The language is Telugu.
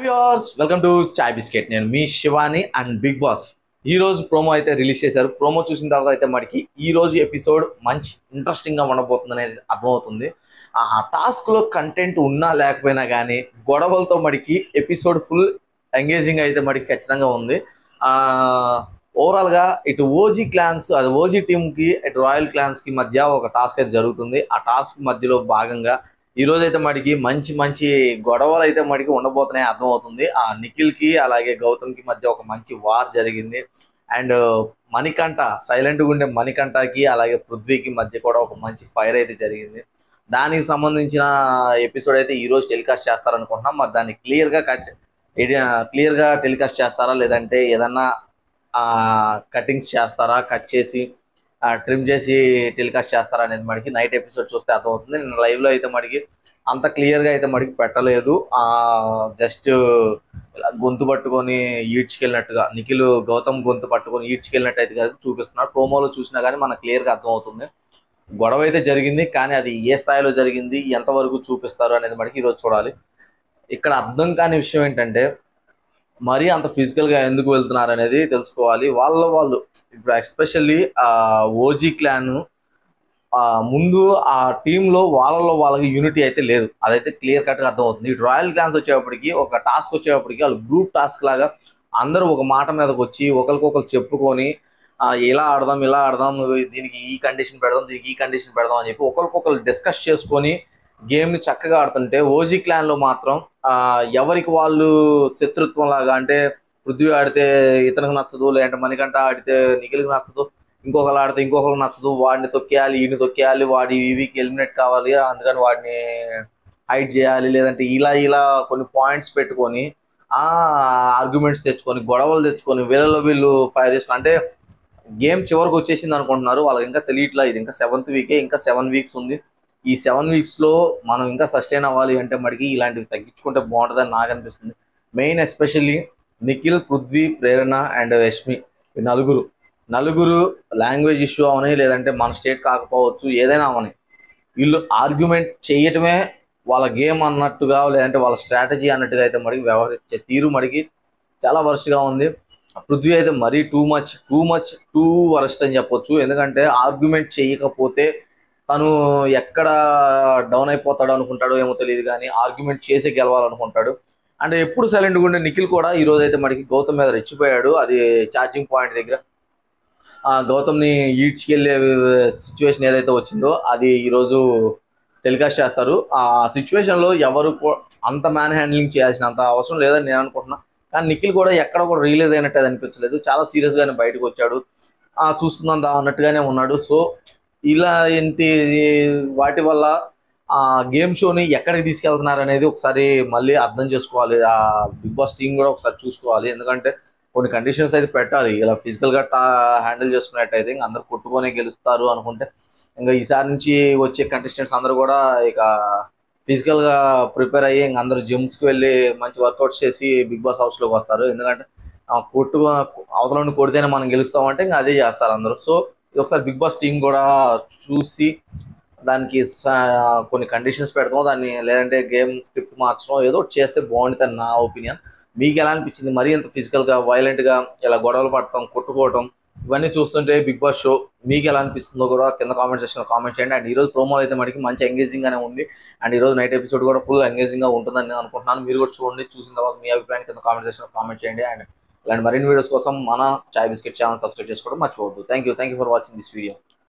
viewers welcome to Chai Biscuit నేను మీ శివాని అండ్ బిగ్ బాస్ ఈ రోజు ప్రోమో అయితే రిలీజ్ చేశారు ప్రోమో చూసిన తర్వాత అయితే మనకి ఈ రోజు ఎపిసోడ్ మంచి ఇంట్రెస్టింగ్ గా ఉండబోతుంది అనేది అర్థమవుతుంది ఆ టాస్క్ లో కంటెంట్ ఉన్నా లేకపోయినా కానీ గొడవలతో మడికి ఎపిసోడ్ ఫుల్ ఎంగేజింగ్ అయితే మడికి ఖచ్చితంగా ఉంది ఆ ఓవరాల్ గా ఇటు ఓజీ క్లాన్స్ అది ఓజీ టీమ్ కి ఇటు రాయల్ క్లాన్స్ కి మధ్య ఒక టాస్క్ అయితే జరుగుతుంది ఆ టాస్క్ మధ్యలో భాగంగా ఈ రోజు అయితే మడికి మంచి మంచి గొడవలు అయితే మడికి ఉండబోతున్నాయి అర్థమవుతుంది ఆ నిఖిల్ కి అలాగే గౌతమ్ కి మధ్య ఒక మంచి వార్ జరిగింది అండ్ మణికంఠ సైలెంట్ గా ఉండే మణికంఠకి అలాగే పృథ్వీకి మధ్య కూడా ఒక మంచి ఫైర్ అయితే జరిగింది దానికి సంబంధించిన ఎపిసోడ్ అయితే ఈ రోజు టెలికాస్ట్ చేస్తారనుకుంటున్నాం మరి దాన్ని క్లియర్ గా కట్ క్లియర్ గా టెలికాస్ట్ చేస్తారా లేదంటే ఏదన్నా కటింగ్స్ చేస్తారా కట్ చేసి ట్రిమ్ చేసి టెలికాస్ట్ చేస్తారా అనేది మనకి నైట్ ఎపిసోడ్ చూస్తే అర్థమవుతుంది నేను లైవ్ లో అయితే మనకి అంత క్లియర్ గా అయితే మనకి పెట్టలేదు ఆ జస్ట్ ఇలా గొంతు పట్టుకొని ఈడ్చుకెళ్ళినట్టుగా నిఖిల్ గౌతమ్ గొంతు పట్టుకొని ఈడ్చుకెళ్ళినట్టు అయితే కాదు చూపిస్తున్నారు ప్రోమోలో చూసినా కానీ మనకు క్లియర్ గా అర్థమవుతుంది గొడవ అయితే జరిగింది కానీ అది ఏ స్థాయిలో జరిగింది ఎంతవరకు చూపిస్తారు అనేది మనకి ఈరోజు చూడాలి ఇక్కడ అర్థం కాని విషయం ఏంటంటే మరీ అంత ఫిజికల్ గా ఎందుకు వెళ్తున్నారు అనేది తెలుసుకోవాలి వాళ్ళ వాళ్ళు ఇప్పుడు ఎస్పెషల్లీ ఓజీ క్లాన్ ముందు ఆ టీంలో వాళ్ళలో వాళ్ళకి యూనిటీ అయితే లేదు అదైతే క్లియర్ కట్ గా అర్థమవుతుంది ఇటు రాయల్ క్లాన్స్ వచ్చేటప్పటికి ఒక టాస్క్ వచ్చేటప్పటికి వాళ్ళు గ్రూప్ టాస్క్ లాగా అందరూ ఒక మాట మీదకి వచ్చి ఒకరికొకరు చెప్పుకొని ఆ, ఇలా ఆడదాం ఇలా ఆడదాం దీనికి ఈ కండిషన్ పెడదాం దీనికి ఈ కండిషన్ పెడదాం అని చెప్పి ఒకరికొకరు డిస్కస్ చేసుకొని గేమ్ ని చక్కగా ఆడుతుంటే ఓజీ క్లాన్ లో మాత్రం ఆ, ఎవరికి వాళ్ళు శత్రుత్వం లాగా అంటే పృథ్వీ ఆడితే ఇతనికి నచ్చదు లేదంటే మణికంఠ ఆడితే నిఖిల్కి నచ్చదు ఇంకొకరు ఆడితే ఇంకొకరికి నచ్చదు వాడిని తొక్కేయాలి ఈయన తొక్కేయాలి వాడి ఈవీకి ఎలిమినేట్ కావాలి అందుకని వాడిని హైడ్ చేయాలి లేదంటే ఇలా ఇలా కొన్ని పాయింట్స్ పెట్టుకొని ఆ ఆర్గ్యుమెంట్స్ తెచ్చుకొని గొడవలు తెచ్చుకొని వీళ్ళలో వీళ్ళు ఫైర్ చేసుకుని అంటే గేమ్ చివరికి వచ్చేసింది అనుకుంటున్నారు వాళ్ళకి ఇంకా తెలియట్లా ఇది ఇంకా సెవెంత్ వీకే ఇంకా సెవెన్ వీక్స్ ఉంది ఈ సెవెన్ వీక్స్ లో మనం ఇంకా సస్టైన్ అవ్వాలి అంటే మడికి ఇలాంటివి తగ్గించుకుంటే బాగుంటుందని నాకు అనిపిస్తుంది main especially Nikhil Prithvi Prerana and Yashmi ఈ నలుగురు నలుగురు లాంగ్వేజ్ ఇష్యూ అవని లేదంటే మన స్టేట్ కాకపోవచ్చు ఏదైనా అవని వీళ్ళు ఆర్గ్యుమెంట్ చేయటమే వాళ్ళ గేమ్ అన్నట్టుగా లేదంటే వాళ్ళ స్ట్రాటజీ అన్నట్టుగా అయితే మడికి వ్యవహరించే తీరు మడికి చాలా వరస్ట్గా ఉంది పృథ్వీ అయితే మరీ too much too much too worst అని చెప్పొచ్చు ఎందుకంటే ఆర్గ్యుమెంట్ చేయకపోతే తను ఎక్కడ డౌన్ అయిపోతాడో అనుకుంటాడో ఏమో తెలియదు కానీ ఆర్గ్యుమెంట్ చేసి గెలవాలనుకుంటాడు అండ్ ఎప్పుడు సైలెంట్గా ఉండే నిఖిల్ కూడా ఈ రోజు అయితే మనకి గౌతమ్ మీద రెచ్చిపోయాడు అది ఛార్జింగ్ పాయింట్ దగ్గర ఆ గౌతమ్ని ఈడ్చుకెళ్ళే సిచ్యువేషన్ ఏదైతే వచ్చిందో అది ఈరోజు టెలికాస్ట్ చేస్తారు ఆ సిచ్యువేషన్ లో ఎవరు కూ- అంత మ్యాన్ హ్యాండ్లింగ్ చేయాల్సినంత అవసరం లేదని నేను అనుకుంటున్నా కానీ నిఖిల్ కూడా ఎక్కడ కూడా రిలీజ్ అయినట్టు అది అనిపించలేదు చాలా సీరియస్ గానే బయటకు వచ్చాడు ఆ చూసుకుందాం దా అన్నట్టుగానే ఉన్నాడు సో ఇలా ఏంటి వాటి వల్ల ఆ గేమ్ షోని ఎక్కడికి తీసుకెళ్తున్నారు అనేది ఒకసారి మళ్ళీ అర్థం చేసుకోవాలి ఆ బిగ్ బాస్ టీం కూడా ఒకసారి చూసుకోవాలి ఎందుకంటే కొన్ని కండిషన్స్ అయితే పెట్టాలి ఇలా ఫిజికల్ గా హ్యాండిల్ చేసుకున్నట్టయితే ఇంకా అందరు కొట్టుకొని గెలుస్తారు అనుకుంటే ఇంకా ఈసారి నుంచి వచ్చే కంటెస్టెంట్స్ అందరూ కూడా ఇక ఫిజికల్ గా ప్రిపేర్ అయ్యి ఇంక అందరు జిమ్స్ కి వెళ్ళి మంచి వర్కౌట్స్ చేసి బిగ్ బాస్ హౌస్ లోకి వస్తారు ఎందుకంటే ఆ కొట్టు అవతల నుండి కొడితేనే మనం గెలుస్తామంటే ఇంకా అదే చేస్తారు అందరూ సో ఇది ఒకసారి బిగ్ బాస్ టీం కూడా చూసి దానికి స- కొన్ని కండిషన్స్ పెడతాం దాన్ని లేదంటే గేమ్ స్క్రిప్ట్ మార్చడం ఏదో ఒకటి చేస్తే బాగుంటుంది నా ఒపీనియన్ మీకు ఎలా అనిపించింది మరీ ఇంత ఫిజికల్ గా వైలెంట్ గా ఇలా గొడవలు పడటం కొట్టుకోవటం ఇవన్నీ చూస్తుంటే బిగ్ బాస్ షో మీకు ఎలా అనిపిస్తుందో కూడా కింద కామెంట్ సెక్షన్ లో కామెంట్ చేయండి అండ్ ఈ రోజు ప్రోమో అయితే మనకి మంచి ఎంగేజింగ్ గానే ఉంది అండ్ ఈ రోజు నైట్ ఎపిసోడ్ కూడా ఫుల్ ఎంగేజింగ్ గా ఉంటుందని నేను అనుకుంటున్నాను మీరు కూడా చూడండి చూసిన తర్వాత మీ అభిప్రాయాన్ని కింద కామెంట్ సెక్షన్ లో కామెంట్ చేయండి అండ్ ఇలాంటి మరిన్ని వీడియోస్ కోసం మన చాయ్ బిస్కెట్ ఛానల్ సబ్స్క్రైబ్ చేసుకోవడం మర్చిపోవద్దు thank you thank you for watching this video